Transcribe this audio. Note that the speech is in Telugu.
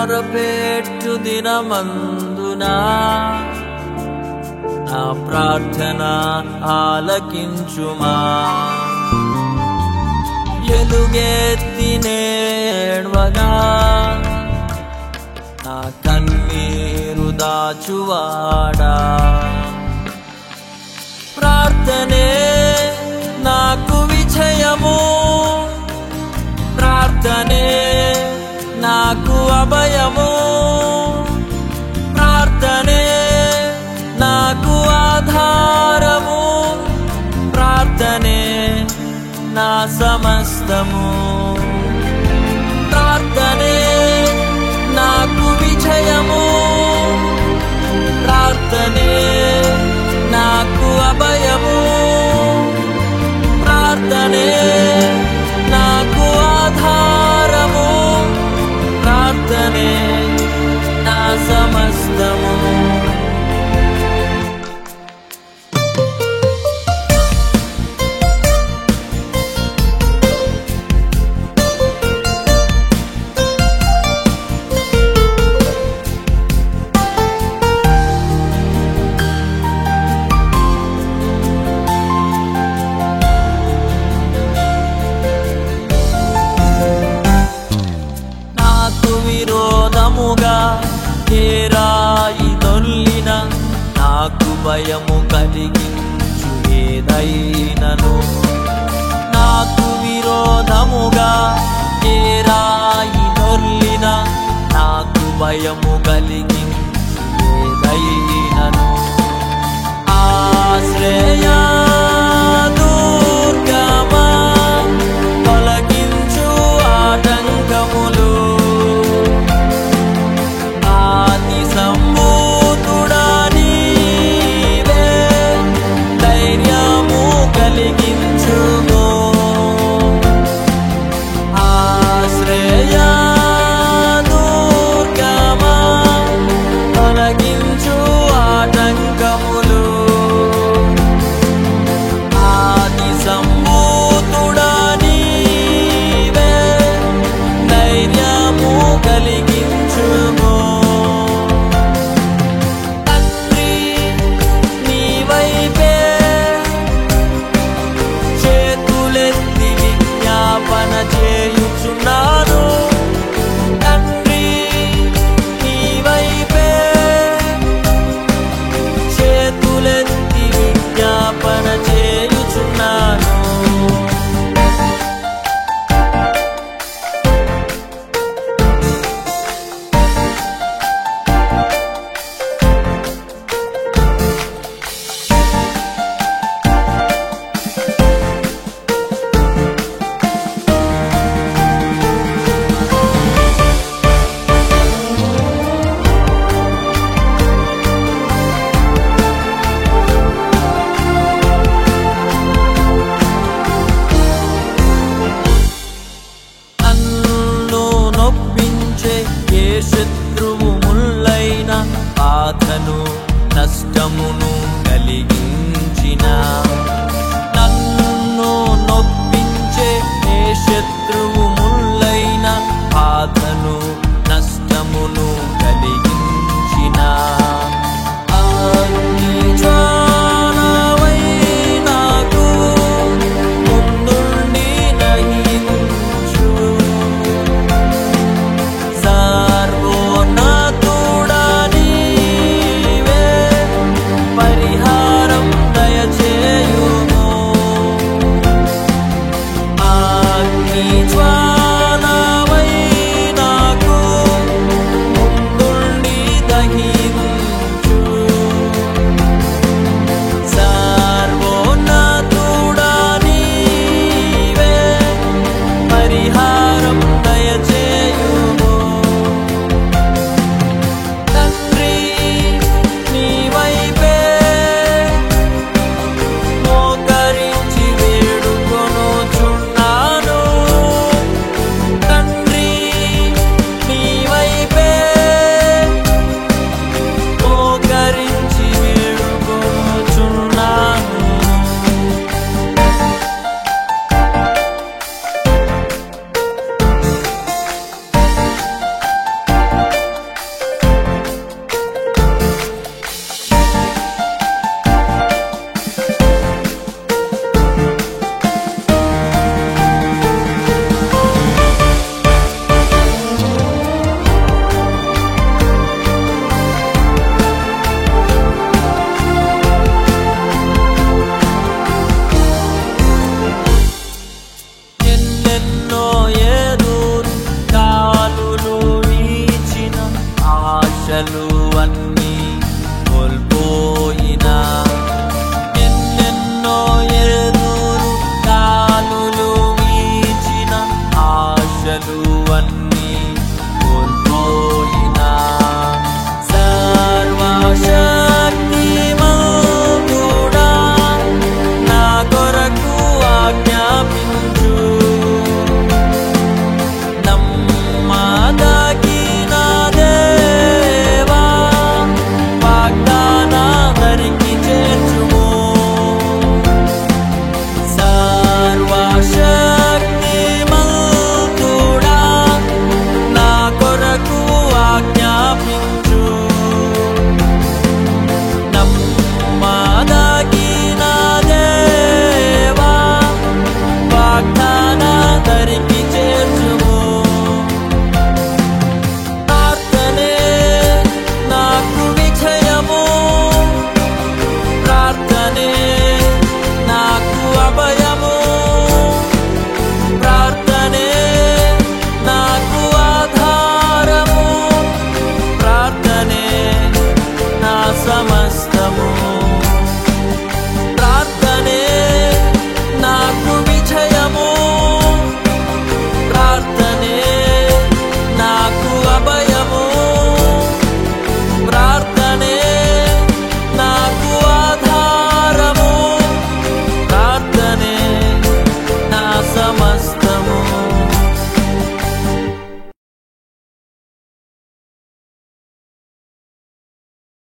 మొరపెట్టు దినమందునా నా ప్రార్థన ఆలకించుమా ఎలుగెత్తి నేడ్వగా నా కన్నీరు దాచువాడా ప్రార్థనే నాకు విజయము ప్రార్థనే నాకు అభయము ప్రార్థనే నాకు ఆధారము ప్రార్థనే నా సమస్తము ప్రార్థనే నాకు విజయము ప్రార్థనే నాకు అభయము ప్రార్థనే నాకు ఆధారము ప్రార్థనే నా సమస్తము నాకు విరోధముగా ఏ రాయి దొల్లిన నాకు భయము కలిగించు ఏదైనను నాకు విరోధముగా ఏ రాయి దొల్లిన నాకు భయము కలిగించు ఏదైనను ఆశ్రయా దుర్గమా తొలగించు ఆటంకములు ఆది సంబూతుడా నీవే ధైర్యము కలిగించుము ఆశ్రయా దుర్గమా తొలగించు ఆటంకములు ఆది సంబూతుడా నీవే ధైర్యము కలిగించుము తండ్రి నీ వైపే చేతులెత్తి విజ్ఞాపన చేయుచున్నాను తండ్రి నీ వైపే చేతులెత్తి విజ్ఞాపన చేయుచున్నాను నన్ను నొప్పించే ఏ శత్రువు ముల్లైన బాధను నష్టమును కలిగించిన నన్ను నొప్పించే ఏ శత్రువు ముల్లైన బాధను నష్టమును కలిగించిన అగ్ని జ్వాలవై నాకు ముందుండి నహించు సర్వోన్నతుడా నీవే ఆశలు అన్నీ కోల్పోయినా ఎన్నెన్నో ఎదురు కాలులు వీచిన ఆశలు అన్నీ కోల్పోయినా సర్వశక్తిమంతుడా నా కొరకు ఆజ్ఞాపించు నమ్మదగిన దేవా వాగ్దానాదరికి చేర్చుము సర్వశక్తిమంతుడా నా కొరకు ఆజ్ఞాపించు నమ్మదగిన దేవా వాగ్దానాదరికి చేర్చుము